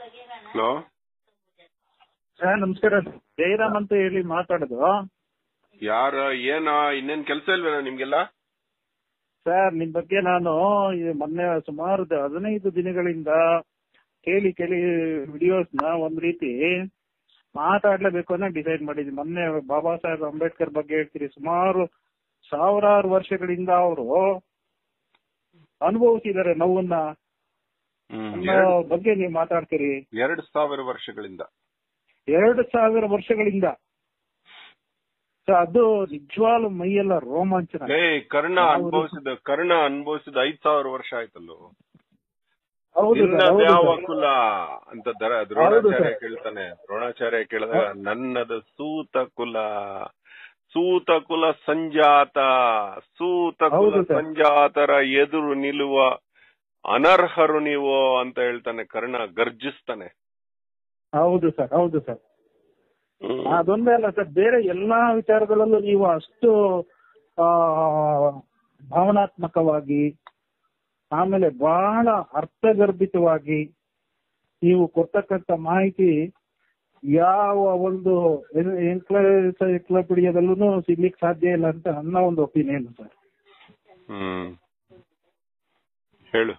Hello sir ನಮಸ್ಕಾರ ಜಯರಾಮ್ ಅಂತ ಹೇಳಿ ಮಾತಾಡೋದು ಯಾರ ಏನ ಇನ್ನೇನ್ ಕೆಲಸ ಇಲ್ವೇನೋ ನಿಮ್ಗೆಲ್ಲ ಸರ್ ನಿಮ್ ಬಗ್ಗೆ ನಾನು ಈ ಮೊನ್ನೆ ಸುಮಾರು ದ- ಹದಿನೈದು ದಿನಗಳಿಂದ ಕೇಳಿ ಕೇಳಿ ವಿಡಿಯೋಸ್ ನ ಒಂದ್ ರೀತಿ ಮಾತಾಡ್ಲೇಬೇಕು ಅನ್ನೋ ಡಿಸೈಡ್ ಮಾಡಿದ್ವಿ ಮೊನ್ನೆ ಬಾಬಾ ಸಾಹೇಬ್ ಅಂಬೇಡ್ಕರ್ ಬಗ್ಗೆ ಹೇಳ್ತೀರಿ ಸುಮಾರು ಸಾವಿರಾರು ವರ್ಷಗಳಿಂದ ಅವರು ಅನುಭವಿಸಿದ್ದಾರೆ ನೋವನ್ನ ಹ್ಮ್ ಅನ್ನೋ ಎರಡ್- ಬಗ್ಗೆ ನೀವು ಮಾತಾಡ್ತೀರಿ ಎರಡ್ ಸಾವಿರ ವರ್ಷಗಳಿಂದ ಎರಡು ಸಾವಿರ ವರ್ಷಗಳಿಂದ ಸೊ ಅದು ನಿಜವಾಗ್ಲೂ ಮೈಯೆಲ್ಲ ರೋಮಾಂಚನ ಏ ಕರ್ಣ ಹೌದು. ಅನುಭವಿಸಿದ ಕರ್ಣ ಅನುಭವಿಸಿದ ಐದ್ ಸಾವಿರ ವರ್ಷ ಆಯ್ತಲ್ಲೋ ಹೌದು ಸರ್, ನಿನ್ನದ್ ಹೌದು ಯಾವ ಸರ್. ಕುಲ ಅಂತ ದರ ದ್ರೋಣಾಚಾರ್ಯ ಸರ್. ಕೇಳ್ತಾನೆ ದ್ರೋಣಾಚಾರ್ಯ ಕೇಳಿದಾಗ ನನ್ನದು ಸೂತ ಕುಲ ಸೂತ ಕುಲ ಸಂಜಾತ ಸೂತ ಕುಲ ಹೌದು ಸರ್. ಸಂಜಾತರ ಎದುರು ನಿಲ್ಲುವ ಅನರ್ಹರು ನೀವು ಅಂತ ಹೇಳ್ತಾನೆ ಕರ್ಣ ಗರ್ಜಿಸ್ತಾನೆ ಹೌದು ಸರ್ ಹೌದು ಸರ್ ಹ್ಮ್. ಅದೊಂದೇ ಅಲ್ಲ ಸರ್ ಬೇರೆ ಎಲ್ಲಾ ವಿಚಾರಗಳಲ್ಲೂ ನೀವು ಅಷ್ಟು ಆ ಭಾವನಾತ್ಮಕವಾಗಿ ಆಮೇಲೆ ಬಹಳ ಅರ್ಥಗರ್ಭಿತವಾಗಿ ನೀವು ಕೊಡ್ತಕ್ಕಂತ ಮಾಹಿತಿ ಯಾವ ಒಂದು ಎನ್ಕ್ಲೋಪೀಡಿಯಾದಲ್ಲೂ ಸಿಗ್ಲಿಕ್ಕೆ ಸಾಧ್ಯ ಇಲ್ಲ ಅಂತ ನನ್ನ ಒಂದು ಒಪಿನಿಯನ್ ಸರ್ ಹ್ಮ್ ಹೇಳು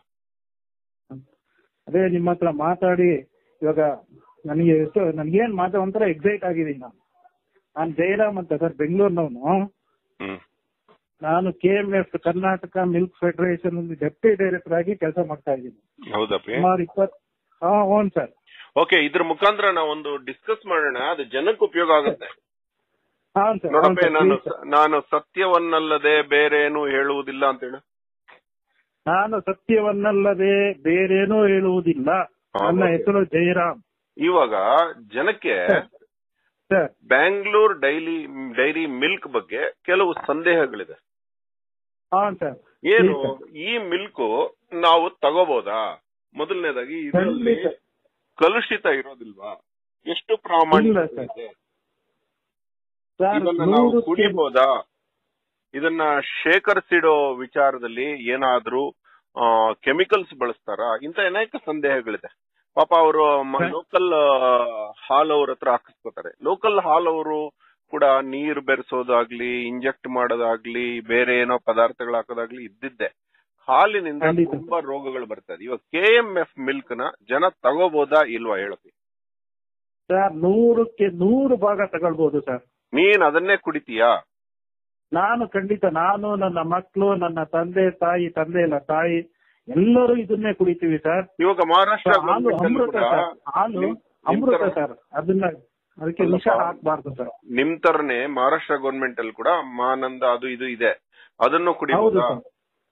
ಅದೇ ನಿಮ್ಮ ಹತ್ರ ಮಾತಾಡಿ ಇವಾಗ ನನಗೆ ಎಷ್ಟು ನನಗೇನ್ ಮಾತಾ ಒಂಥರ ಎಕ್ಸೈಟ್ ಆಗಿದ್ದೀನಿ ನಾನು ನಾನು ಜಯರಾಮ್ ಅಂತ ಸರ್ ಬೆಂಗಳೂರಿನವನು ಹ್ಮ್ ನಾನು K M F Karnataka milk federation deputy director ಆಗಿ ಕೆಲಸ ಮಾಡ್ತಾ ಇದ್ದೀನಿ ಹೌದಪ್ಪಿ ಸುಮಾರು ಇಪ್ಪತ್ ಹಾ ಹ್ಞೂ ಸರ್ ಓಕೆ ಇದ್ರ ಮುಖಾಂತರ ನಾವೊಂದು ಡಿಸ್ಕಸ್ ಮಾಡೋಣ ಅದು ಜನಕ್ಕೆ ಉಪಯೋಗ ಆಗುತ್ತೆ ಹಾಂ ಸರ್ ನೋಡಪ್ಪೆ ನಾನು ನಾನು ಸತ್ಯವನ್ನಲ್ಲದೆ ಬೇರೆ ಏನು ಹೇಳುವುದಿಲ್ಲ ಅಂತ ಹೇಳು ನಾನು ಸತ್ಯವನ್ನಲ್ಲದೆ ಬೇರೇನೂ ಹೇಳುವುದಿಲ್ಲ ಹಾ, ನನ್ನ ಓಕೆ. ಹೆಸರು ಜಯರಾಮ್ ಇವಾಗ ಜನಕ್ಕೆ sir Bangalore daily dairy milk ಬಗ್ಗೆ ಕೆಲವು ಸಂದೇಹಗಳಿದೆ ಹಾಂ ಸರ್ ಏನು ಇಲ್ಲ. ಈ ಮಿಲ್ಕ್ ನಾವು ತಗೋಬಹುದಾ ಮೊದಲನೇದಾಗಿ ಇದರಲ್ಲಿ ಖಂಡಿತ. ಕಲುಷಿತ ಇರೋದಿಲ್ವಾ ಎಷ್ಟು ಪ್ರಾಮಾಣಿಕ ಇಲ್ಲ ಸರ್. ಇದೆ ಸರ್ ಇದನ್ನ ನಾವು ನೂರಕ್ಕೆ ಕುಡಿಬಹುದಾ ಇದನ್ನ ಶೇಖರಿಸಿಡೋ ವಿಚಾರದಲ್ಲಿ ಏನಾದ್ರೂ ಕೆಮಿಕಲ್ಸ್ ಬಳಸ್ತಾರಾ ಇಂತ ಅನೇಕ ಸಂದೇಹಗಳಿದೆ ಪಾಪ ಅವರು ಸರ್. ಲೋಕಲ್ ಹಾಲ್ ಅವ್ರ ಹತ್ರ ಹಾಕಿಸ್ಕೋತಾರೆ ಲೋಕಲ್ ಹಾಲ್ ಅವರು ಕೂಡ ನೀರು ಬೆರೆಸೋದಾಗ್ಲಿ ಇಂಜೆಕ್ಟ್ ಮಾಡೋದಾಗ್ಲಿ ಬೇರೆ ಏನೋ ಪದಾರ್ಥಗಳು ಹಾಕೋದಾಗ್ಲಿ ಇದ್ದಿದ್ದೆ ಹಾಲಿನಿಂದ ಖಂಡಿತ. ತುಂಬಾ ರೋಗಗಳು ಬರ್ತದೆ ಇವಾಗ ಕೆ ಎಂ ಎಫ್ ಮಿಲ್ಕ್ ನ ಜನ ತಗೋಬಹುದಾ ಇಲ್ವಾ ಹೇಳತಿ ಸರ್ ನೂರಕ್ಕೆ ನೂರು ಭಾಗ ತಗೊಳ್ಬಹುದು ಸರ್ ನೀನ್ ಅದನ್ನೇ ಕುಡಿತೀಯಾ ನಾನು ಖಂಡಿತ ನಾನು ನನ್ನ ಮಕ್ಕಳು ನನ್ನ ತಂದೆ ತಾಯಿ ತಂದೆ ಇಲ್ಲ ತಾಯಿ ಎಲ್ಲರೂ ಇದನ್ನೇ ಕುಡಿತೀವಿ ಸರ್ ಇವಾಗ ಮಹಾರಾಷ್ಟ್ರ ಹಾಲು government ಅಲ್ಲೂ ಅಮೃತ ಕೂಡ ಸರ್ ಹಾಲು ನಿಮ್- ನಿಮ್ ಅಮೃತ ತರ- ಸರ್ ಅದನ್ನ ಅದಕ್ಕೆ ವಿಷ ಅಲ್ಲಪ್ಪ. ಹಾಕ್ಬಾರ್ದು ಸರ್ ನಿಮ್ ತರನೇ ಮಹಾರಾಷ್ಟ್ರ ಗೌರ್ಮೆಂಟ್ ಅಲ್ಲಿ ಕೂಡ ಮಾನಂದ ಅದು ಇದು ಇದೆ ಅದನ್ನು ಹೌದು ಕುಡಿಬಹುದಾ ಸರ್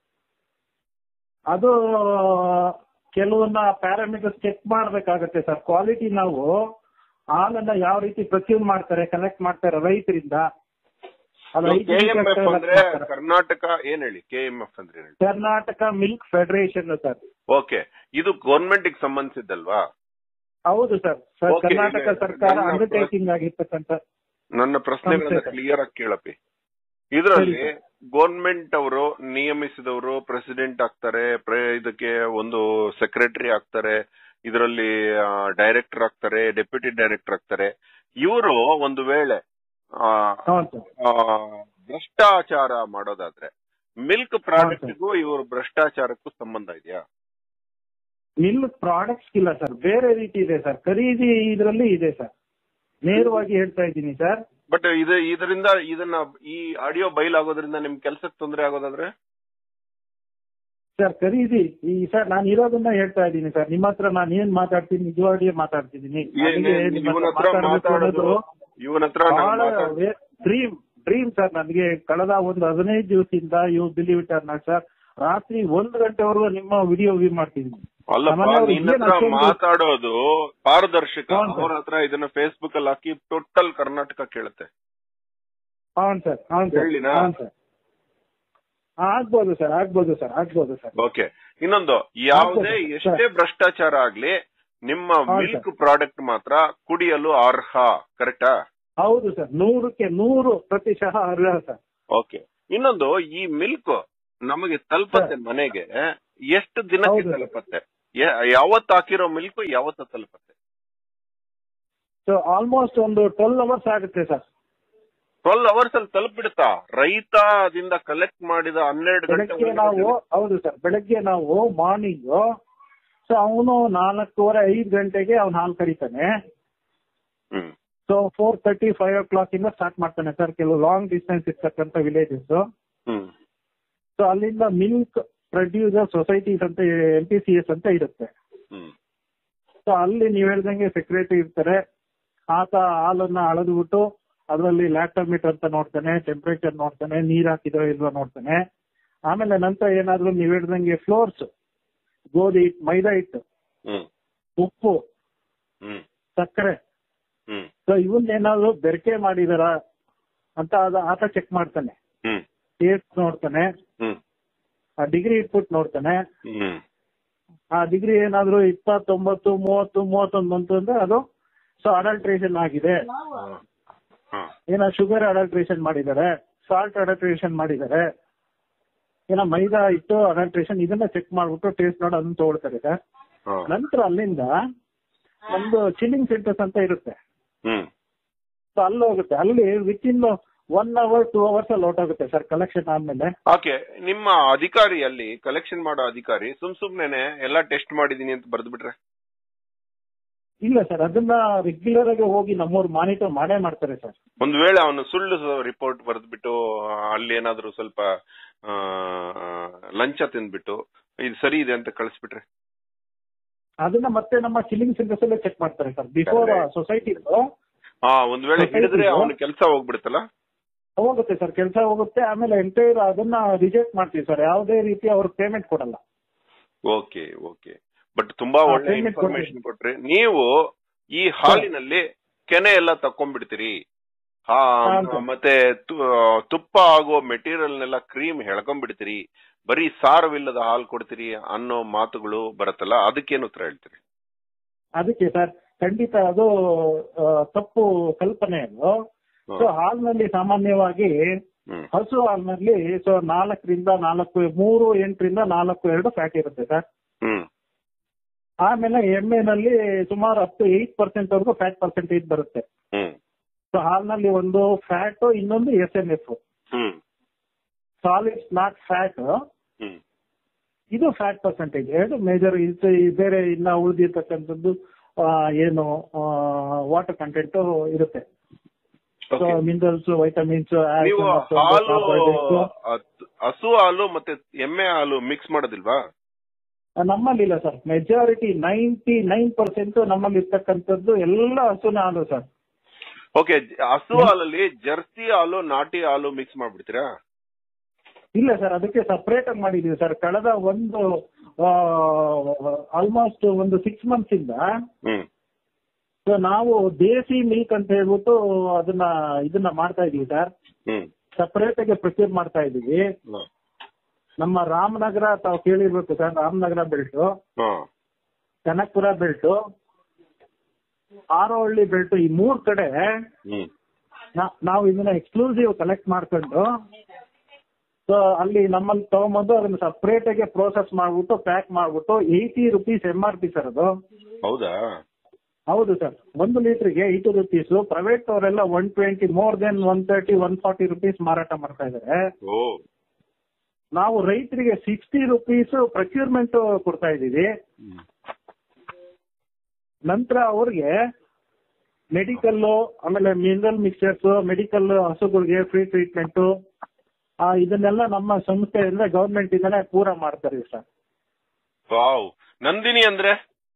ಅದು ಕೆಲವನ್ನ ಪ್ಯಾರಾಮೀಟರ್ಸ್ ಚೆಕ್ ಮಾಡ್ಬೇಕಾಗತ್ತೆ ಸರ್ ಕ್ವಾಲಿಟಿ ನಾವು ಹಾಲನ್ನ ಯಾವ ರೀತಿ ಪ್ರೊಕ್ಯೂರ್ ಮಾಡ್ತಾರೆ ಕಲೆಕ್ಟ್ ಮಾಡ್ತಾರೆ ರೈತರಿಂದ ಅದು ಕೆ ಎಂ hygienic ಎಫ್ ಆಗಿ ಅಂದ್ರೆ ಮಾಡ್ತಾರೆ. ಕರ್ನಾಟಕ ಏನ್ ಹೇಳಿ ಕೆ ಎಂ ಎಫ್ ಅಂದ್ರೆ ಏನ್ ಹೇಳಿ Karnataka milk federation sir okay ಇದು ಗೌರ್ಮೆಂಟ್ ಗೆ ಸಂಬಂಧಿಸಿದ್ದಲ್ವಾ ಹೌದು ಸರ್ ಸರ್ Okay, ಕರ್ನಾಟಕ ಈಗ ಸರ್ಕಾರ ನನ್ನ ಅಂಡರ್ಟೇಕಿಂಗ್ ಆಗಿರ್ತಕ್ಕಂಥ ನನ್ನ ಪ್ರಶ್ನೆಗಳನ್ನ ಸಂಸ್ಥೆ. ಕ್ಲಿಯರ್ ಆಗಿ ಕೇಳಪ್ಪಿ ಇದರಲ್ಲಿ ಸರಿ, ಗೌರ್ಮೆಂಟ್ ಅವರು ನಿಯಮಿಸಿದವರು ಪ್ರೆಸಿಡೆಂಟ್ ಆಗ್ತಾರೆ ಪ್ರೆ- ಇದಕ್ಕೆ ಒಂದು ಸೆಕ್ರೆಟರಿ ಆಗ್ತಾರೆ ಇದರಲ್ಲಿ ಡೈರೆಕ್ಟರ್ ಆಗ್ತಾರೆ ಡೆಪ್ಯೂಟಿ ಡೈರೆಕ್ಟರ್ ಆಗ್ತಾರೆ ಇವರು ಒಂದು ವೇಳೆ ಆ, ಹೌದು ಸರ್ ಆ, ಭ್ರಷ್ಟಾಚಾರ ಮಾಡೋದಾದ್ರೆ ಮಿಲ್ಕ್ ಪ್ರಾಡಕ್ಟ್ಗೂ ಇವರು ಭ್ರಷ್ಟಾಚಾರಕ್ಕೂ ಸಂಬಂಧ ಇದೆಯಾ ಮಿಲ್ಕ್ ಪ್ರಾಡಕ್ಟ್ಸ್ ಇಲ್ಲ ಸರ್ ಬೇರೆ ರೀತಿ ಇದೆ ಸರ್ ಖರೀದಿ ಇದರಲ್ಲಿ ಇದೆ ಸರ್ ನೇರವಾಗಿ ಹೇಳ್ತಾ ಇದ್ದೀನಿ ಸರ್ ಬಟ್ ಇದು ಇದರಿಂದ ಇದನ್ನ ಈ ಆಡಿಯೋ ಬೈಲಾಗೋದ್ರಿಂದ ನಿಮ್ ಕೆಲ್ಸಕ್ಕೆ ತೊಂದರೆ ಆಗೋದಾದ್ರೆ ಸರ್ ಖರೀದಿ ಈ ಸರ್ ನಾನು ಇರೋದನ್ನ ಹೇಳ್ತಾ ಇದ್ದೀನಿ ಸರ್ ನಿಮ್ಮ ಹತ್ರ ನಾನು ಏನ್ ಮಾತಾಡ್ತೀನಿ ನಿಜವಾಗಿಯೇ ಮಾತಾಡ್ತಿದ್ದೀನಿ ನನಗೆ ನಿಮ್ಮ ಇವನ ಹತ್ರ ಹತ್ರ ಮಾತಾಡ್ಬೇಕು ಮಾತಾಡೋದು ಅನ್ನೋದು ಇವನ ಹತ್ರ ನಾನ್ ಬಹಳ ಮಾತಾಡ್- ಡ್ರೀಮ್ ಡ್ರೀಮ್ ಸರ್ ನನಗೆ ಕಳೆದ ಒಂದು ಹದಿನೈದು ದಿವಸದಿಂದ you believe it or not sir ರಾತ್ರಿ ಒಂದು ಗಂಟೆವರೆಗೂ ನಿಮ್ಮ ವಿಡಿಯೋ ವ್ಯೂ ಮಾಡ್ತಿದ್ದೀನಿ ಅಲ್ಲಪ್ಪ ನಮ್ಮನೆಯವ್ರು ನಿನ್ನ ಏನ್ ಹತ್ರ ಅಷ್ಟೊಂದು- ಮಾತಾಡೋದು ಪಾರದರ್ಶಕ ಹೌದು ಸರ್. ಅವ್ರ ಹತ್ರ ಇದನ್ನ ಫೇಸ್ಬುಕ್ ಅಲ್ಲಿ ಹಾಕಿ ಟೋಟಲ್ ಕರ್ನಾಟಕ ಕೇಳುತ್ತೆ ಹಾಂ ಸರ್ ಹಾಂ ಸರ್ ಹೇಳಿನಾ? ಹಾಂ ಸರ್ ಆಗ್ಬೋದು ಸರ್ ಆಗ್ಬೋದು ಸರ್ ಆಗ್ಬೋದು ಸರ್ ಓಕೆ ಇನ್ನೊಂದು ಯಾವುದೇ ಹೌದು ಸರ್. ಎಷ್ಟೇ ಭ್ರಷ್ಟಾಚಾರ ಆಗ್ಲಿ ನಿಮ್ಮ ಹೌದು ಮಿಲ್ಕ್ ಪ್ರಾಡಕ್ಟ್ ಮಾತ್ರ ಕುಡಿಯಲು ಅರ್ಹ ಕರೆಕ್ಟಾ ಹೌದು ಸರ್ ನೂರಕ್ಕೆ ನೂರು ಪ್ರತಿಶತ ಅರ್ಹ ಸರ್ ಓಕೆ ಇನ್ನೊಂದು ಈ ಮಿಲ್ಕ್ ನಮಗೆ ತಲುಪತ್ತೆ ಮನೆಗೆ ಎಷ್ಟು ದಿನಕ್ಕೆ ಹೌದು. ತಲುಪತ್ತೆ ಯಾವತ್ತು ಹಾಕಿರೋ ಮಿಲ್ಕ್ ಯಾವತ್ತು ತಲುಪತ್ತೆ ಸೊ ಆಲ್ಮೋಸ್ಟ್ ಒಂದು ಟ್ವೆಲ್ ಅವರ್ಸ್ ಆಗುತ್ತೆ ಸರ್ ಟ್ವೆಲ್ ಅವರ್ಸ್ ಅಲ್ಲಿ ತಲುಪಿಡುತ್ತಾ ರೈತ ಅದಿಂದ ಕಲೆಕ್ಟ್ ಮಾಡಿದ ಹನ್ನೆರಡು ಗಂಟೆ ಬೆಳಗ್ಗೆ ನಾವು ಹೌದು ಸರ್ ಬೆಳಗ್ಗೆ ನಾವು ಮಾರ್ನಿಂಗ್ ಸೊ ಅವನು ನಾಲ್ಕೂವರೆ ಐದು ಗಂಟೆಗೆ ಅವ್ನು ಹಾಲು ಕರೀತಾನೆ hmm so four thirty five o'clock ಇಂದ ಸ್ಟಾರ್ಟ್ ಮಾಡ್ತಾನೆ ಸರ್ ಕೆಲವು ಲಾಂಗ್ ಡಿಸ್ಟೆನ್ಸ್ ಇರ್ತಕ್ಕಂಥ ವಿಲೇಜಸ್ ಹ್ಮ್ ಸೊ ಅಲ್ಲಿಂದ ಮಿಲ್ಕ್ ಪ್ರೊಡ್ಯೂಸರ್ ಸೊಸೈಟೀಸ್ ಅಂತ ಎಂ ಪಿ ಸಿ ಎಸ್ ಅಂತ ಇರುತ್ತೆ ಹ್ಮ್ ಸೊ ಅಲ್ಲಿ ನೀವ್ ಹೇಳ್ದಂಗೆ ಸೆಕ್ರೆಟರಿ ಇರ್ತಾರೆ ಆತ ಹಾಲನ್ನ ಅಳದ್ಬಿಟ್ಟು ಅದರಲ್ಲಿ ಲ್ಯಾಕ್ಟೋಮೀಟರ್ ಅಂತ ನೋಡ್ತಾನೆ ಟೆಂಪರೇಚರ್ ನೋಡ್ತಾನೆ ನೀರ್ ಹಾಕಿದೋ ಇಲ್ವೋ ನೋಡ್ತಾನೆ ಆಮೇಲೆ ನಂತರ ಏನಾದ್ರು ನೀವ್ ಹೇಳ್ದಂಗೆ ಫ್ಲೋರ್ಸ್ ಗೋಧಿ ಹಿಟ್ಟು ಮೈದಾ ಹಿಟ್ಟು ಹ್ಮ್ ಉಪ್ಪು ಹ್ಮ್ ಸಕ್ಕರೆ ಹ್ಮ್ ಸೊ ಇವನ್ ಏನಾದ್ರು ಬೆರಕೆ ಮಾಡಿದಾರ ಅಂತ ಅದ ಆತ ಚೆಕ್ ಮಾಡ್ತಾನೆ ಹ್ಮ್ ಟೇಸ್ಟ್ ನೋಡ್ತಾನೆ ಹ್ಮ್ ಆ ಡಿಗ್ರಿ ಇಟ್ಬಿಟ್ಟು ನೋಡ್ತಾನೆ ಹ್ಮ್ ಆ ಡಿಗ್ರಿ ಏನಾದ್ರು ಇಪ್ಪತ್ತೊಂಬತ್ತು ಮೂವತ್ತು ಮೂವತ್ತೊಂದು ಬಂತು ಅಂದ್ರೆ ಅದು ಸೊ ಅಡಲ್ಟ್ರೇಷನ್ ಆಗಿದೆ ಹಾ ಏನೋ ಶುಗರ್ ಅಡಲ್ಟ್ರೇಷನ್ ಮಾಡಿದ್ದಾರೆ ಸಾಲ್ಟ್ ಅಡಲ್ಟ್ರೇಷನ್ ಮಾಡಿದ್ದಾರೆ ಏನೋ ಮೈದಾ ಇಟ್ಟು ಅಡಲ್ಟ್ರೇಷನ್ ಇದನ್ನ ಚೆಕ್ ಮಾಡ್ಬಿಟ್ಟು ಟೇಸ್ಟ್ ನೋಡಿ ಅದನ್ನ ತಗೊಳ್ತಾರೆ ಸರ್ ಹಾ ನಂತರ ಅಲ್ಲಿಂದ ನಮ್ದು ಚಿಲ್ಲಿಂಗ್ ಸೆಂಟರ್ಸ್ ಅಂತ ಇರುತ್ತೆ ಹ್ಮ್ ಸೊ ಅಲ್ಲಿ ಹೋಗುತ್ತೆ ಅಲ್ಲಿ within one hour two hours ಅಲ್ಲಿ ಹೊರಟೋಗುತ್ತೆ ಸರ್ ಕಲೆಕ್ಷನ್ ಆದ್ಮೇಲೆ ಓಕೆ ನಿಮ್ಮ ಅಧಿಕಾರಿ ಅಲ್ಲಿ ಕಲೆಕ್ಷನ್ ಮಾಡೋ ಅಧಿಕಾರಿ ಸುಮ್ ಸುಮ್ನೆ ಎಲ್ಲಾ ಟೆಸ್ಟ್ ಮಾಡಿದೀನಿ ಅಂತ ಬರ್ದು ಬಿಟ್ರೆ ಇಲ್ಲ ಸರ್ ಅದನ್ನ ರೆಗ್ಯುಲರ್ ಆಗಿ ಹೋಗಿ ನಮ್ಮವ್ರು ಮಾನಿಟರ್ ಮಾಡೇ ಮಾಡ್ತಾರೆ ಸರ್ ಒಂದ್ ವೇಳೆ ಅವನು ಸುಳ್ಳು ರಿಪೋರ್ಟ್ ಬರೆದ್ಬಿಟ್ಟು ಅಲ್ಲಿ ಏನಾದ್ರು ಸ್ವಲ್ಪ ಆ, ಲಂಚ ತಿಂದ್ಬಿಟ್ಟು ಇದು ಸರಿ ಇದೆ ಅಂತ ಕಳಿಸ್ಬಿಟ್ರೆ ಅದನ್ನ ಮತ್ತೆ ನಮ್ಮ ಚಿಲ್ಲಿಂಗ್ ಸೆಂಟರ್ಸ್ ಅಲ್ಲೇ ಚೆಕ್ ಮಾಡ್ತಾರೆ ಸರ್ ಬಿಫೋರ್ Correct. ಸೊಸೈಟಿ ಹಾ ಒಂದ್ ವೇಳೆ Society ಹಿಡಿದ್ರೆ ಇದು- ಅವನ ಕೆಲಸ ಹೋಗ್ಬಿಡುತ್ತಲ್ಲ ಹೋಗುತ್ತೆ ಸರ್ ಕೆಲಸ ಹೋಗುತ್ತೆ ಆಮೇಲೆ ಎಂಟೈರ್ ಅದನ್ನ ರಿಜೆಕ್ಟ್ ಮಾಡ್ತೀವಿ ಸರ್ ಯಾವುದೇ ರೀತಿ ಅವ್ರ ಪೇಮೆಂಟ್ ಕೊಡಲ್ಲ ಓಕೆ ಓಕೆ ಬಟ್ ತುಂಬಾ ಹಾ, ಒಳ್ಳೆ payment ಇನ್ಫಾರ್ಮೇಶನ್ ಕೊಟ್ರಿ ನೀವು ಈ ಹಾಲಿನಲ್ಲಿ ಕೆನೆ ಎಲ್ಲ ತಕೊಂಡ್ಬಿಡ್ತೀರಿ ಹಾ ಹಾ, sir. ಮತ್ತೆ ತು- ತುಪ್ಪ ಆಗೋ ಮೆಟೀರಿಯಲ್ನೆಲ್ಲ ಕ್ರೀಮ್ ಎಳ್ಕೊಂಡ್ಬಿಡ್ತೀರಿ ಬರೀ ಸಾರವಿಲ್ಲದ ಹಾಲು ಕೊಡ್ತೀರಿ ಅನ್ನೋ ಮಾತುಗಳು ಬರುತ್ತಲ್ಲ ಅದಕ್ಕೇನು ಉತ್ತರ ಹೇಳ್ತೀರಿ ಅದಕ್ಕೆ ಸರ್ ಖಂಡಿತ ಅದು ಆ, ತಪ್ಪು ಕಲ್ಪನೆ ಅದು ಹಾ. ಸೊ ಹಾಲ್ನಲ್ಲಿ ಸಾಮಾನ್ಯವಾಗಿ ಹ್ಮ್ ಹಸು ಹಾಲ್ನಲ್ಲಿ ಸೊ ನಾಲ್ಕರಿಂದ ನಾಲ್ಕು ಮೂರು ಎಂಟರಿಂದ ನಾಲ್ಕು ಎರಡು ಫ್ಯಾಟ್ ಇರುತ್ತೆ ಸರ್ ಹ್ಮ್ ಆಮೇಲೆ ಎಮ್ಮೆನಲ್ಲಿ ಸುಮಾರು ಹತ್ತು ಏಟ್ ಪರ್ಸೆಂಟ್ ವರೆಗೂ ಫ್ಯಾಟ್ ಪರ್ಸೆಂಟೇಜ್ ಬರುತ್ತೆ ಹ್ಮ್ ಸೊ ಹಾಲ್ನಲ್ಲಿ ಒಂದು ಫ್ಯಾಟ್ ಇನ್ನೊಂದು S N F hmm solids not fat hmm ಇದು ಫ್ಯಾಟ್ ಪರ್ಸೆಂಟೇಜ್ ಎರಡು ಮೇಜರ್ ಬೇರೆ ಇನ್ನ ಉಳಿದಿರ್ತಕ್ಕಂಥದ್ದು ಆ, ಏನು ವಾಟರ್ ಕಂಟೆಂಟ್ ಇರುತ್ತೆ ಸೊ Okay. ಮಿನರಲ್ಸ್ ವೈಟಮಿನ್ಸ್ ನೀವು ಹಾಲು ಅತ್- ಹಸು ಹಾಲು ಮತ್ತೆ ಎಮ್ಮೆ ಹಾಲು ಮಿಕ್ಸ್ ಮಾಡೋದಿಲ್ವಾ ನಮ್ಮಲ್ಲಿ ಇಲ್ಲ sir majority ninety nine percent ನಮ್ಮಲ್ಲಿ ಇರ್ತಕ್ಕಂಥದ್ದು ಎಲ್ಲ ಹಸುನ ಹಾಲು ಸರ್ ಓಕೆ ಹಸು ಹಾಲಲ್ಲಿ ಜರ್ಸಿ ಹಾಲು ನಾಟಿ ಹಾಲು ಮಿಕ್ಸ್ ಮಾಡ್ಬಿಡ್ತೀರಾ ಇಲ್ಲ ಸರ್ ಅದಕ್ಕೆ ಸಪರೇಟ್ ಆಗಿ ಮಾಡಿದೀವಿ ಸರ್ ಕಳೆದ ಒಂದು ಆಲ್ಮೋಸ್ಟ್ ಒಂದು ಸಿಕ್ಸ್ ಮಂತ್ಸ್ ಇಂದ ಹ್ಮ್ ಸೊ ನಾವು ದೇಸಿ ಮಿಲ್ಕ್ ಅಂತ ಹೇಳ್ಬಿಟ್ಟು ಅದನ್ನ ಇದನ್ನ ಮಾಡ್ತಾ ಇದೀವಿ ಸರ್ ಹ್ಮ್ ಸಪರೇಟ್ ಆಗಿ ಪ್ರೊಕ್ಯೂರ್ ಮಾಡ್ತಾ ಇದೀವಿ ಹ್ಮ್. ನಮ್ಮ ರಾಮನಗರ ತಾವು ಕೇಳಿರ್ಬೇಕು ಸರ್ ರಾಮನಗರ ಬೆಲ್ಟು ಹಾ ಕನಕಪುರ ಬೆಲ್ಟು ಆರೋಹಳ್ಳಿ ಬೆಲ್ಟು ಈ ಮೂರ್ ಕಡೆ ಹ್ಮ್ ನಾ- ನಾವು ಇದನ್ನ ಎಕ್ಸ್ಕ್ಲೂಸಿವ್ ಕಲೆಕ್ಟ್ ಮಾಡ್ಕೊಂಡು ಸೊ ಅಲ್ಲಿ ನಮ್ಮಲ್ಲಿ ತಗೊಂಬಂದು ಅದನ್ನ ಸಪರೇಟ್ ಆಗಿ ಪ್ರೋಸೆಸ್ ಮಾಡ್ಬಿಟ್ಟು ಪ್ಯಾಕ್ ಮಾಡ್ಬಿಟ್ಟು eighty rupees M R P sir ಅದು ಹೌದಾ ಹೌದು ಸರ್ ಒಂದು ಲೀಟರ್ಗೆ ಏಯ್ಟಿ ರುಪೀಸ್ ಪ್ರೈವೇಟ್ ಅವರೆಲ್ಲ one twenty more than one thirty one forty rupees ಮಾರಾಟ ಮಾಡ್ತಾ ಇದ್ದಾರೆ ಓ ನಾವು ರೈತರಿಗೆ ಸಿಕ್ಸ್ಟಿ ರುಪೀಸ್ ಪ್ರೊಕ್ಯೂರ್ಮೆಂಟ್ ಕೊಡ್ತಾ ಇದೀವಿ ಹ್ಮ್. ನಂತರ ಅವ್ರಿಗೆ ಮೆಡಿಕಲ್ ಆಮೇಲೆ ಮಿನರಲ್ ಮಿಕ್ಸರ್ಸ್ ಮೆಡಿಕಲ್ ಹಸುಗಳಿಗೆ ಫ್ರೀ ಟ್ರೀಟ್ಮೆಂಟ್ ಇದನ್ನೆಲ್ಲ ನಮ್ಮ ಸಂಸ್ಥೆಯಿಂದ ಗವರ್ಮೆಂಟ್ ಇಂದಾನೆ ಪೂರ ಮಾಡ್ತಾರೆ ಸರ್ ವಾವ್ ನಂದಿನಿ ಅಂದ್ರೆ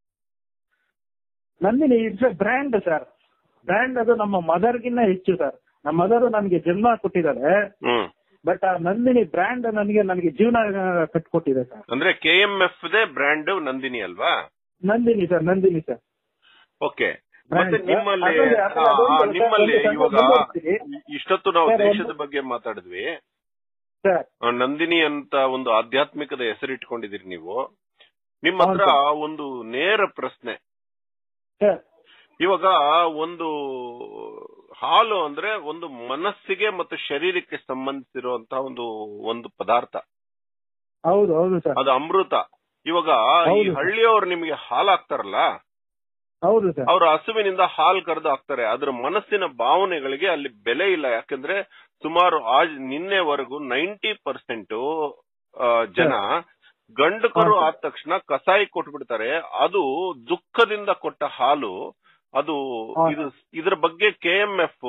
Nandini it's a brand sir brand ಅದು ನಮ್ಮ ಮದರ್ಗಿನ್ನ ಹೆಚ್ಚು ಸರ್ ನಮ್ಮ ಮದರ್ ನನಗೆ ಜನ್ಮ ಕೊಟ್ಟಿದ್ದಾರೆ ಹ್ಮ್ ಬಟ್ ಆ ನಂದಿನಿ ಬ್ರ್ಯಾಂಡ್ ನನಗೆ ನನಗೆ ಜೀವನ ಕಟ್ಕೊಟ್ಟಿದೆ ಸರ್ ಅಂದ್ರೆ K M F the brand Nandini ಅಲ್ವಾ Nandini sir Nandini sir okay Brand. ಮತ್ತೆ ನಿಮ್ಮಲ್ಲಿ ಅದರಲ್ಲಿ- ಅದರಲ್ಲಿ ಆ, ಅದೊಂದು ಆ, ಸರ್, ನಿಮ್ಮಲ್ಲಿ ಒಂದು ಸಣ್ಣ ಇವಾಗ ಮುಂದುವರಿಸ್ತೀನಿ. ಇಷ್ಟೊತ್ತು ನಾವು ಸರ್, ಒಂದು- ದೇಶದ ಬಗ್ಗೆ ಮಾತಾಡಿದ್ವಿ ಸರ್ ಆ, ನಂದಿನಿ ಅಂತ ಒಂದು ಆಧ್ಯಾತ್ಮಿಕದ ಹೆಸರಿಟ್ಕೊಂಡಿದ್ದೀರಿ ನೀವು ನಿಮ್ಮ ಹೌದು ಹತ್ರ ಒಂದು ನೇರ ಪ್ರಶ್ನೆ ಸರ್ ಇವಾಗ ಒಂದು ಹಾಲು ಅಂದ್ರೆ ಒಂದು ಮನಸ್ಸಿಗೆ ಮತ್ತು ಶರೀರಕ್ಕೆ ಸಂಬಂಧಿಸಿರುವಂತಹ ಒಂದು ಒಂದು ಪದಾರ್ಥ ಹೌದು ಹೌದು ಸರ್ ಅದು ಅಮೃತ ಇವಾಗ ಈ ಹೌದು ಸರ್. ಹಳ್ಳಿಯವ್ರು ನಿಮಗೆ ಹಾಲು ಹಾಕ್ತಾರಲ್ಲ ಹೌದು ಸರ್ ಅವ್ರ ಹಸುವಿನಿಂದ ಹಾಲು ಕರೆದು ಹಾಕ್ತಾರೆ ಅದ್ರ ಮನಸ್ಸಿನ ಭಾವನೆಗಳಿಗೆ ಅಲ್ಲಿ ಬೆಲೆ ಇಲ್ಲ ಯಾಕಂದ್ರೆ ಸುಮಾರು ಆಜ್ ನಿನ್ನೆವರೆಗೂ ನೈಂಟಿ ಪರ್ಸೆಂಟ್ ಜನ ಗಂಡು ಕರು ಹಾ, ಆದ ತಕ್ಷಣ ಕಸಾಯಿ ಕೊಟ್ಬಿಡ್ತಾರೆ ಅದು ದುಃಖದಿಂದ ಕೊಟ್ಟ ಹಾಲು ಅದು ಹಾ. ಇದು ಇದ್ರ ಬಗ್ಗೆ ಕೆ ಎಂ ಎಫ್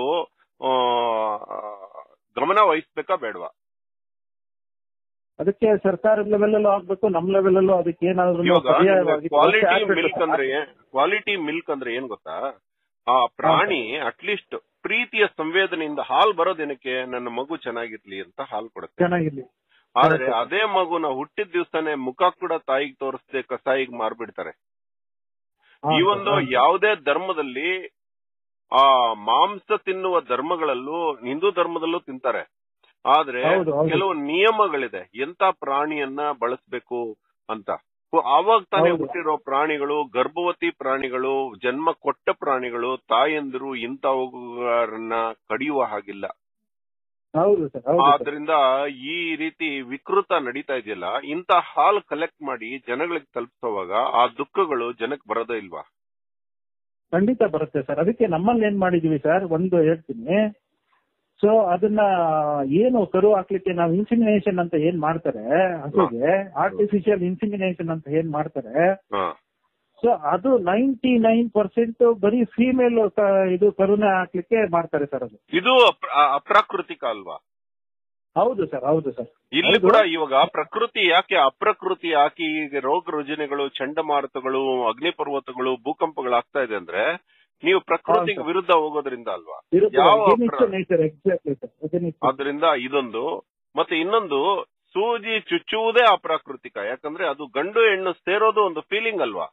ಗಮನ ವಹಿಸ್ಬೇಕಾ ಬೇಡವಾ ಅದಕ್ಕೆ ಸರ್ಕಾರದ ಲೆವೆಲ್ ಅಲ್ಲೂ ಆಗ್ಬೇಕು ನಮ್ ಲೆವೆಲ್ ಅಲ್ಲೂ ಅದಕ್ಕೆ ಏನಾದ್ರು ಇವಾಗ ಪರ್ಯಾಯವಾಗಿ ಕ್ವಾಲಿಟಿ ವ್ಯವಸ್ಥೆ ಆಗ್ಬೇಕು ಮಿಲ್ಕ್ ಸರ್. ಅಂದ್ರೆ ಕ್ವಾಲಿಟಿ ಮಿಲ್ಕ್ ಅಂದ್ರೆ ಏನ್ ಗೊತ್ತಾ ಆ ಪ್ರಾಣಿ ಅಟ್ಲೀಸ್ಟ್ ಪ್ರೀತಿಯ ಸಂವೇದನೆಯಿಂದ ಹಾಲು ಬರೋದೇನಕ್ಕೆ ನನ್ನ ಮಗು ಚೆನ್ನಾಗಿರ್ಲಿ ಅಂತ ಹಾಲು ಕೊಡುತ್ತೆ ಚೆನ್ನಾಗಿರ್ಲಿ ಆದ್ರೆ correct. ಅದೇ ಮಗುನ ಹುಟ್ಟಿದ ದಿವ್ಸನೇ ಮುಖ ಕೂಡ ತಾಯಿಗೆ ತೋರಿಸದೆ ಕಸಾಯಿಗೆ ಮಾರ್ಬಿಡ್ತಾರೆ ಹಾ, ಈ ಸರ್, ಒಂದು ಹಾ, ಸರ್. ಯಾವುದೇ ಧರ್ಮದಲ್ಲಿ ಆ ಮಾಂಸ ತಿನ್ನುವ ಧರ್ಮಗಳಲ್ಲೂ ಹಿಂದೂ ಧರ್ಮದಲ್ಲೂ ತಿಂತಾರೆ ಆದ್ರೆ ಹೌದು, ಹೌದು. ಕೆಲವು ನಿಯಮಗಳಿದೆ ಎಂತ ಪ್ರಾಣಿಯನ್ನ ಬಳಸಬೇಕು ಅಂತ ಆವಾಗ ತಾನೇ ಹೌದು. ಹುಟ್ಟಿರೋ ಪ್ರಾಣಿಗಳು ಗರ್ಭವತಿ ಪ್ರಾಣಿಗಳು ಜನ್ಮ ಕೊಟ್ಟ ಪ್ರಾಣಿಗಳು ತಾಯಂದಿರು ಇಂಥವುಗಳನ್ನ ಕಡಿಯುವ ಹಾಗಿಲ್ಲ ಹೌದು ಸರ್ ಹೌದು ಸರ್. ಆದ್ರಿಂದ ಈ ರೀತಿ ವಿಕೃತ ನಡೀತಾ ಇದೆಯಲ್ಲ ಇಂತ ಹಾಲು ಕಲೆಕ್ಟ್ ಮಾಡಿ ಜನಗಳಿಗೆ ತಲುಪಿಸುವಾಗ ಆ ದುಃಖಗಳು ಜನಕ್ಕೆ ಬರೋದೇ ಇಲ್ವಾ ಖಂಡಿತ ಬರುತ್ತೆ ಸರ್ ಅದಕ್ಕೆ ನಮ್ಮಲ್ಲಿ ಏನ್ ಮಾಡಿದೀವಿ ಸರ್ ಒಂದು ಹೇಳ್ತೀನಿ ಸೊ ಅದನ್ನ ಏನು ಕರು ಹಾಕ್ಲಿಕ್ಕೆ ನಾವು ಇನ್ಸಿಮಿನೇಷನ್ ಅಂತ ಏನ್ ಮಾಡ್ತಾರೆ ಹಸುಗೆ ಆರ್ಟಿಫಿಷಿಯಲ್ ಇನ್ಸಿಮಿನೇಷನ್ ಅಂತ ಏನ್ ಮಾಡ್ತಾರೆ ಹಾ ಸೊ ಅದು ನೈಂಟಿ ನೈನ್ ಪರ್ಸೆಂಟ್ ಬರೀ ಫೀಮೇಲ್ ಇದು ಕರುನ ಹಾಕ್ಲಿಕ್ಕೆ ಮಾಡ್ತಾರೆ ಸರ್ ಅದು ಇದು ಅಪ್ರ- ಆ- ಅಪ್ರಾಕೃತಿಕ ಅಲ್ವಾ ಹೌದು ಸರ್ ಹೌದು ಸರ್ ಇಲ್ಲಿ ಹೌದು. ಕೂಡ ಇವಾಗ ಪ್ರಕೃತಿ ಯಾಕೆ ಅಪ್ರಕೃತಿ ಯಾಕೆ ಈಗ ರೋಗ ರುಜಿನಗಳು ಚಂಡಮಾರುತಗಳು ಅಗ್ನಿಪರ್ವತಗಳು ಭೂಕಂಪಗಳು ಆಗ್ತಾ ಇದೆ ಅಂದ್ರೆ ನೀವು ಪ್ರಕೃತಿಗೆ ಹೌದು. ವಿರುದ್ಧ ಹೋಗೋದ್ರಿಂದ ಅಲ್ವಾ ಇರುತ್ತೆ ಯಾವ ಅಗೇನಿಸ್ಟ್ ಅಪ್ರ- ನೇಚರ್ ಎಕ್ಸಾಕ್ಟ್ಲಿ ಸರ್ ಅಗೇನಿಸ್ಟ್ ಆದ್ರಿಂದ ಇದೊಂದು ಮತ್ತೆ ಇನ್ನೊಂದು ಸೂಜಿ ಚುಚ್ಚುವುದೇ ಅಪ್ರಾಕೃತಿಕ ಯಾಕಂದ್ರೆ ಅದು ಗಂಡು ಹೆಣ್ಣು ಸೇರೋದು ಒಂದು ಫೀಲಿಂಗ್ ಅಲ್ವಾ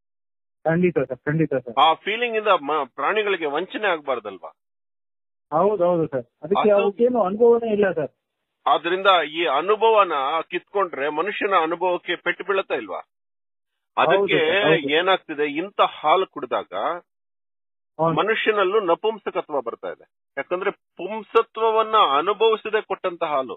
ಖಂಡಿತ ಸರ್ ಖಂಡಿತ ಸರ್ ಆ ಫೀಲಿಂಗ್ ಇಂದ ಮ- ಪ್ರಾಣಿಗಳಿಗೆ ವಂಚನೆ ಆಗ್ಬಾರ್ದಲ್ವಾ ಹೌದು ಹೌದು ಸರ್ ಅದಕ್ಕೆ ಅದು- ಅವಕ್ಕೇನು ಅನುಭವನೇ ಇಲ್ಲ ಸರ್ ಆದ್ರಿಂದ ಈ ಅನುಭವನ ಕಿತ್ಕೊಂಡ್ರೆ ಮನುಷ್ಯನ ಅನುಭವಕ್ಕೆ ಪೆಟ್ಟು ಬೀಳತ್ತಾ ಇಲ್ವಾ ಅದಕ್ಕೆ ಹೌದು ಸರ್, ಹೌದು. ಏನಾಗ್ತಿದೆ ಇಂತ ಹಾಲು ಕುಡಿದಾಗ ಹೌದು. ಮನುಷ್ಯನಲ್ಲೂ ನಪುಂಸಕತ್ವ ಬರ್ತಾ ಇದೆ ಯಾಕಂದ್ರೆ ಪುಂಸತ್ವವನ್ನ ಅನುಭವಿಸದೆ ಕೊಟ್ಟಂತ ಹಾಲು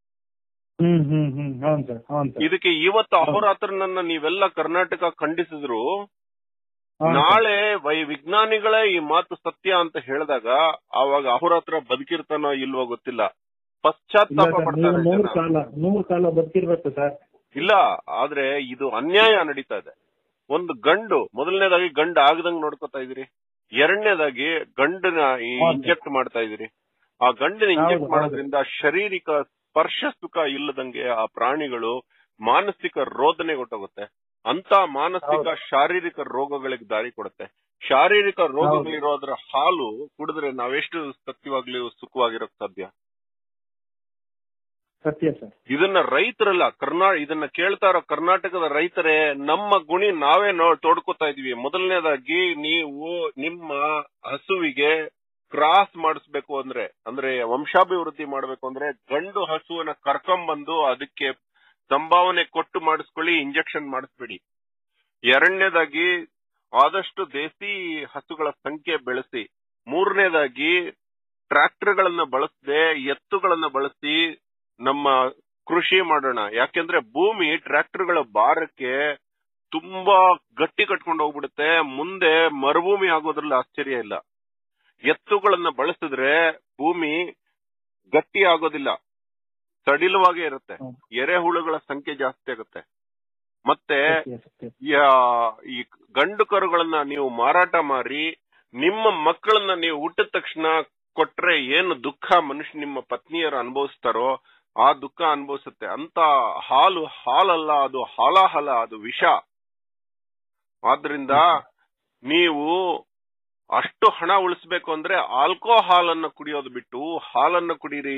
ಹ್ಮ್ ಹ್ಮ್ ಹ್ಮ್ ಹೌದು ಸರ್ ಹೌದು ಸರ್ ಇದಕ್ಕೆ ಇವತ್ತು ಅಹೋರಾತ್ರನನ್ನ ನೀವೆಲ್ಲ ಕರ್ನಾಟಕ ಖಂಡಿಸಿದ್ರು ಹೌದು ಸರ್. ನಾಳೆ ವೈ ವಿಜ್ಞಾನಿಗಳೇ ಈ ಮಾತು ಸತ್ಯ ಅಂತ ಹೇಳಿದಾಗ ಆವಾಗ ಅಹೋರಾತ್ರ ಬದುಕಿರ್ತಾನೋ ಇಲ್ವೋ ಗೊತ್ತಿಲ್ಲ ಇಲ್ಲ ಪಶ್ಚಾತ್ತಾಪ ಸರ್ ನೀವು ಪಡ್ತಾರೆ ನೂರು ಜನ. ಕಾಲ ನೂರು ಕಾಲ ಬದುಕಿರ್ಬೇಕು ಸರ್ ಇಲ್ಲ ಆದ್ರೆ ಇದು ಅನ್ಯಾಯ ನಡೀತಾ ಇದೆ ಒಂದು ಗಂಡು ಮೊದಲನೇದಾಗಿ ಗಂಡು ಆಗದಂಗ್ ನೋಡ್ಕೊತಾ ಇದೀರಿ ಎರಡನೇದಾಗಿ ಗಂಡನ ಹೌದು. ಇಂಜೆಕ್ಟ್ ಮಾಡ್ತಾ ಇದೀರಿ ಆ ಗಂಡನ ಇಂಜೆಕ್ಟ್ ಹೌದು, ಮಾಡೋದ್ರಿಂದ ಶಾರೀರಿಕ ಸ್ಪರ್ಶ ಸುಖ ಇಲ್ಲದಂಗೆ ಆ ಪ್ರಾಣಿಗಳು ಮಾನಸಿಕ ರೋದನೆ ಗೊತ್ತಾಗುತ್ತೆ ಅಂತ ಮಾನಸಿಕ ಹೌದು. ಶಾರೀರಿಕ ರೋಗಗಳಿಗೆ ದಾರಿ ಕೊಡುತ್ತೆ ಶಾರೀರಿಕ ರೋಗಗಳಿರೋದ್ರ ಹಾಲು ಕುಡಿದ್ರೆ ನಾವೆಷ್ಟು ಸತ್ಯವಾಗ್ಲೂ ಸುಖವಾಗಿರೋಕ್ ಸಾಧ್ಯ ಸತ್ಯ ಸರ್ ಇದನ್ನ ರೈತರಲ್ಲ ಕರ್ನಾ ಇದನ್ನ ಕೇಳ್ತಾ ಇರೋ ಕರ್ನಾಟಕದ ರೈತರೇ ನಮ್ಮ ಗುಣಿ ನಾವೇ ನೋ ತೋಡ್ಕೋತಾ ಇದೀವಿ ಮೊದಲನೇದಾಗಿ ನೀವು ನಿಮ್ಮ ಹಸುವಿಗೆ ಕ್ರಾಸ್ ಮಾಡಿಸ್ಬೇಕು ಅಂದ್ರೆ ಅಂದ್ರೆ ವಂಶಾಭಿವೃದ್ಧಿ ಮಾಡ್ಬೇಕು ಅಂದ್ರೆ ಗಂಡು ಹಸುವನ್ನ ಕರ್ಕೊಂಬಂದು ಅದಕ್ಕೆ ಸಂಭಾವನೆ ಕೊಟ್ಟು ಮಾಡಿಸ್ಕೊಳ್ಳಿ ಇಂಜೆಕ್ಷನ್ ಮಾಡಿಸ್ಬೇಡಿ ಎರಡನೇದಾಗಿ ಆದಷ್ಟು ದೇಸಿ ಹಸುಗಳ ಸಂಖ್ಯೆ ಬೆಳೆಸಿ ಮೂರನೇದಾಗಿ ಟ್ರ್ಯಾಕ್ಟರ್ಗಳನ್ನ ಬಳಸದೆ ಎತ್ತುಗಳನ್ನ ಬಳಸಿ ನಮ್ಮ ಕೃಷಿ ಮಾಡೋಣ ಯಾಕೆಂದ್ರೆ ಭೂಮಿ ಟ್ರ್ಯಾಕ್ಟರ್ಗಳ ಭಾರಕ್ಕೆ ತುಂಬಾ ಗಟ್ಟಿ ಕಟ್ಕೊಂಡು ಹೋಗ್ಬಿಡುತ್ತೆ ಮುಂದೆ ಮರುಭೂಮಿ ಆಗೋದ್ರಲ್ಲಿ ಆಶ್ಚರ್ಯ ಇಲ್ಲ ಎತ್ತುಗಳನ್ನ ಬಳಸಿದ್ರೆ ಭೂಮಿ ಗಟ್ಟಿ ಆಗೋದಿಲ್ಲ ಸಡಿಲವಾಗೇ ಇರುತ್ತೆ ಹ್ಮ್. ಎರೆಹುಳುಗಳ ಸಂಖ್ಯೆ ಜಾಸ್ತಿ ಆಗುತ್ತೆ ಮತ್ತೆ ಸತ್ಯ ಸತ್ಯ ಯಾ- ಈ ಗಂಡು ಕರುಗಳನ್ನ ನೀವು ಮಾರಾಟ ಮಾರಿ ನಿಮ್ಮ ಮಕ್ಕಳನ್ನ ನೀವು ಹುಟ್ಟಿದ ತಕ್ಷಣ ಕೊಟ್ರೆ ಏನು ದುಃಖ ಮನುಷ್ಯ ನಿಮ್ಮ ಪತ್ನಿಯರು ಅನುಭವಿಸ್ತಾರೋ ಆ ದುಃಖ ಅನುಭವಿಸುತ್ತೆ ಅಂತ ಹಾಲು ಹಾಲಲ್ಲ ಅದು ಹಾಲಾಹಲ ಅದು ವಿಷ ಆದ್ರಿಂದ ನೀವು ಅಷ್ಟು ಹಣ ಉಳಿಸ್ಬೇಕು ಅಂದ್ರೆ ಆಲ್ಕೋಹಾಲ್ ಅನ್ನ ಕುಡಿಯೋದು ಬಿಟ್ಟು ಹಾಲನ್ನ ಕುಡೀರಿ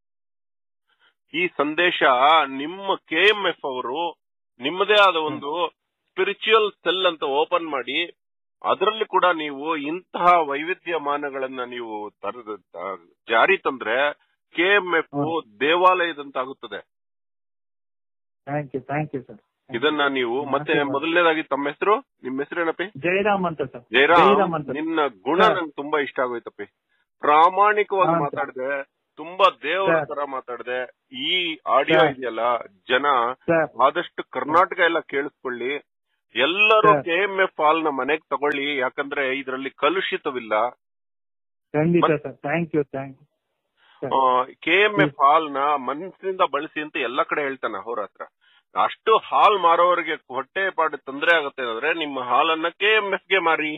ಈ ಸಂದೇಶ ನಿಮ್ಮ ಕೆ ಎಂ ಎಫ್ ಅವರು ನಿಮ್ಮದೇ ಆದ ಒಂದು ಸ್ಪಿರಿಚುವಲ್ ಸೆಲ್ ಅಂತ ಓಪನ್ ಮಾಡಿ ಅದರಲ್ಲಿ ಕೂಡ ನೀವು ಇಂತಹ ವೈವಿಧ್ಯಮಾನಗಳನ್ನ ನೀವು ತರ- ತ- ಜಾರಿ ತಂದ್ರೆ ಕೆ ಎಂ ಎಫ್ ದೇವಾಲಯದಂತಾಗುತ್ತದೆ thank you thank you sir ಇದನ್ನ ನೀವು ಮತ್ತೆ ಆಶೀರ್ವಾದ. ಮೊದಲನೇದಾಗಿ ತಮ್ಮ ಹೆಸರು ನಿಮ್ಮ ಹೆಸರೇನಪ್ಪಿ ಜಯರಾಮ್ ಅಂತ ಸರ್ ಜಯರಾಮ್ ಜಯರಾಮ್ ಅಂತ ನಿನ್ನ ಗುಣ ಹಾ. ನಂಗೆ ತುಂಬಾ ಇಷ್ಟ ಆಗೋಯ್ತಪ್ಪಿ ಪ್ರಾಮಾಣಿಕವಾಗಿ ಹಾ, ಸರ್. ಮಾತಾಡಿದೆ ತುಂಬಾ ದೇವರ Sir. ತರ ಮಾತಾಡಿದೆ ಈ ಆಡಿಯೋ Sir. ಇದೆಯಲ್ಲ ಜನ ಸರ್ ಆದಷ್ಟು ಕರ್ನಾಟಕ ಎಲ್ಲ ಕೇಳಿಸ್ಕೊಳ್ಳಿ ಎಲ್ಲರೂ Sir. ಕೆ ಎಂ ಎಫ್ ಹಾಲ್ ನ ಮನೆಗ್ ತಗೊಳ್ಳಿ ಯಾಕಂದ್ರೆ ಇದರಲ್ಲಿ ಕಲುಷಿತವಿಲ್ಲ ಖಂಡಿತ ಮತ್- sir thank you thank you K M F ಹಾಲ್ ನ ಮನಸ್ಸಿನಿಂದ ಬಳಸಿ ಅಂತ ಎಲ್ಲ ಕಡೆ ಹೇಳ್ತಾನೆ ಅವ್ರ ಹತ್ರ ಅಷ್ಟು ಹಾಲ್ ಮಾರೋರಿಗೆ ಹೊಟ್ಟೆ ಪಾಡು ತೊಂದರೆ ಆಗುತ್ತೆ ಅಂದ್ರೆ ನಿಮ್ಮ ಹಾಲನ್ನ ಕೆ ಎಂ ಎಫ್ ಗೆ ಮಾರಿ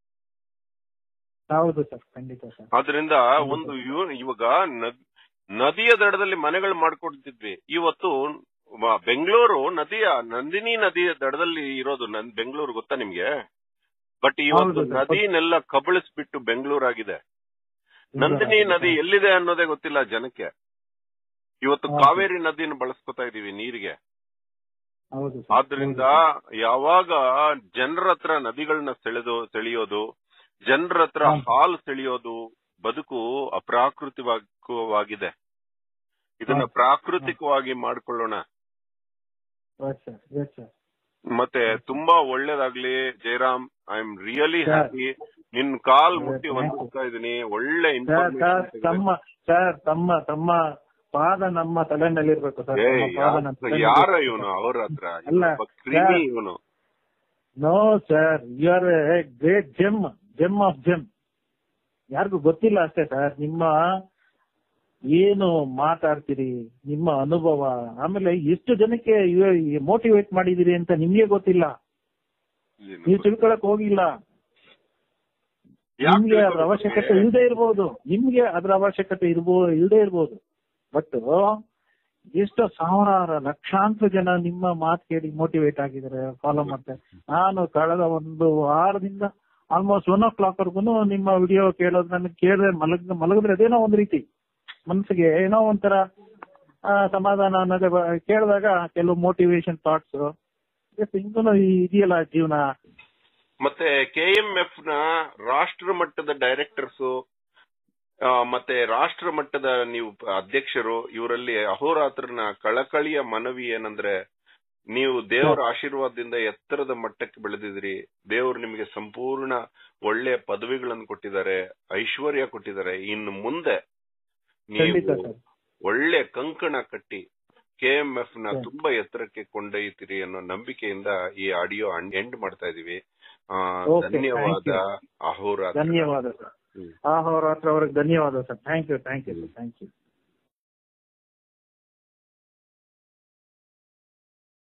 ಹೌದು ಸರ್ ಖಂಡಿತ ಸರ್ ಆದ್ರಿಂದ ಒಂದು ಇವ್- ಇವಾಗ ನದ್- ನದಿಯ ದಡದಲ್ಲಿ ಮನೆಗಳು ಮಾಡ್ಕೊಡ್ತಿದ್ವಿ ಇವತ್ತು ಮ- ಬೆಂಗಳೂರು ನದಿಯ ನಂದಿನಿ ನದಿಯ ದಡದಲ್ಲಿ ಇರೋದು ನನ್ ಬೆಂಗಳೂರು ಗೊತ್ತಾ ನಿಮ್ಗೆ ಬಟ್ ಇವತ್ತು ಹೌದು ಸರ್. ನದಿನೆಲ್ಲ ಕಬಳಿಸ್ಬಿಟ್ಟು ಬೆಂಗಳೂರಾಗಿದೆ ನಂದಿನಿ ನದಿ ಎಲ್ಲಿದೆ ಅನ್ನೋದೇ ಗೊತ್ತಿಲ್ಲ ಜನಕ್ಕೆ ಇವತ್ತು ಹೌದು. ಕಾವೇರಿ ನದಿನ ಬಳಸ್ಕೊತಾ ಇದೀವಿ ನೀರಿಗೆ ಹೌದು ಸರ್. ಆದ್ರಿಂದ ಯಾವಾಗ ಜನರ ಹತ್ರ ನದಿಗಳನ್ನ ಸೆಳೆದು ಸೆಳೆಯೋದು ಜನರ ಹತ್ರ ಹೌದು. ಹಾಲು ಸೆಳೆಯೋದು ಬದುಕು ಅಪ್ರಾಕೃತಿಕವಾಗಿದೆ ಇದನ್ನ ಹೌದು. ಪ್ರಾಕೃತಿಕವಾಗಿ ಮಾಡ್ಕೊಳ್ಳೋಣ Yes, sir. Yes, sir. ಮತ್ತೆ ತುಂಬಾ ಒಳ್ಳೇದಾಗ್ಲಿ Jayaram I am really Sir. Happy ನಿನ್ ಕಾಲ್ Sir, ಮುಟ್ಟಿ thank you. ವಂದಿಸ್ತಾ ಇದೀನಿ ಒಳ್ಳೆ ಸರ್ ಸರ್ ಇನ್ಫಾರ್ಮೇಶನ್ ತಮ್ಮ ಸರ್ ತಮ್ಮ ತಮ್ಮ ಪಾದ ನಮ್ಮ ತಲೆನಲ್ಲಿರ್ಬೇಕು ಸರ್ ತಮ್ಮ ಪಾದ ನಮ್ಮ ತಲೆನಲ್ಲಿ ಯಾರ ಇರ್ಬೇಕು. ಇವನು ಅವ್ರ ಹತ್ರ ಅಲ್ಲ, ಕ್ರಿಮಿ sir. ಇವನು no sir you are a great gem gem of gem ಯಾರಿಗೂ ಗೊತ್ತಿಲ್ಲ ಅಷ್ಟೇ ಸರ್ ನಿಮ್ಮ ಏನು ಮಾತಾಡ್ತೀರಿ ನಿಮ್ಮ ಅನುಭವ ಆಮೇಲೆ ಎಷ್ಟು ಜನಕ್ಕೆ ಮೋಟಿವೇಟ್ ಮಾಡಿದಿರಿ ಅಂತ ನಿಮ್ಗೆ ಗೊತ್ತಿಲ್ಲ ನೀವು ತಿಳ್ಕೊಳಕ್ ಹೋಗಿಲ್ಲ ಯಾಕ್ ನಿಮ್ಗೆ ಅದ್ರ ತಿಳ್ಕೊಬೇಕು? ಅವಶ್ಯಕತೆ ಇಲ್ಲದೆ ಇರ್ಬೋದು ನಿಮ್ಗೆ ಅದ್ರ ಅವಶ್ಯಕತೆ ಇರ್ಬೋದು ಇಲ್ಲದೆ ಇರ್ಬೋದು ಬಟ್ ಎಷ್ಟೋ ಸಾವಿರಾರು ಲಕ್ಷಾಂತರ ಜನ ನಿಮ್ಮ ಮಾತು ಕೇಳಿ ಮೋಟಿವೇಟ್ ಆಗಿದ್ದಾರೆ ಫಾಲೋ ಮಾಡ್ತಾರೆ ನಾನು ಕಳೆದ ಒಂದು ವಾರದಿಂದ ಆಲ್ಮೋಸ್ಟ್ ಒನ್ ಓ ಕ್ಲಾಕ್ ವರ್ಗು ನಿಮ್ಮ ವಿಡಿಯೋ ಕೇಳೋದು ನನಗೆ ಕೇಳಿದ್ರೆ ಮಲಗ್ ಮಲಗಿದ್ರೆ ಅದೇನೋ ಒಂದ್ ರೀತಿ ಮನ್ಸಿಗೆ ಏನೋ ಒಂಥರ ಆ, ಸಮಾಧಾನ ಅನ್ನೋದೇ ಬ- ಕೇಳಿದಾಗ ಕೆಲವು ಮೋಟಿವೇಶನ್ ಥಾಟ್ಸ್ ಹಿಂಗೂ ಇದೆಯಲ್ಲ ಜೀವನ ಮತ್ತೆ ಕೆ ಎಂ ಎಫ್ ನ ರಾಷ್ಟ್ರ ಮಟ್ಟದ ಡೈರೆಕ್ಟರ್ಸ್ ಮತ್ತೆ ರಾಷ್ಟ್ರ ಮಟ್ಟದ ನೀವು ಪ- ಅಧ್ಯಕ್ಷರು ಇವರಲ್ಲಿ ಅಹೋರಾತ್ರನ ಕಳಕಳಿಯ ಮನವಿ ಏನಂದ್ರೆ ನೀವು ದೇವರ ಆಶೀರ್ವಾದದಿಂದ ಎತ್ತರದ ಮಟ್ಟಕ್ಕೆ ಬೆಳೆದಿದ್ರಿ ದೇವರು ನಿಮಗೆ ಸಂಪೂರ್ಣ ಒಳ್ಳೆ ಪದವಿಗಳನ್ನು ಕೊಟ್ಟಿದ್ದಾರೆ ಐಶ್ವರ್ಯ ಕೊಟ್ಟಿದ್ದಾರೆ ಇನ್ನು ಮುಂದೆ ಖಂಡಿತ ನೀವು ಸರ್ ಒಳ್ಳೆ ಕಂಕಣ ಕಟ್ಟಿ ಕೆಎಂಎಫ್ ನ ಸರಿ. ತುಂಬಾ ಎತ್ತರಕ್ಕೆ ಕೊಂಡೊಯ್ತೀರಿ ಅನ್ನೋ ನಂಬಿಕೆಯಿಂದ ಈ ಆಡಿಯೋ ಎಂಡ್ ಮಾಡ್ತಾ ಇದೀವಿ ಆ, Okay, ಧನ್ಯವಾದ thank ಅಹೋರಾತ್ರ ಧನ್ಯವಾದ ಸರ್ ಹ್ಮ್. ಆ ಹೋರಾತ್ರ ಅವ್ರಿಗೆ ಧನ್ಯವಾದ sir thank you thank you sir thank you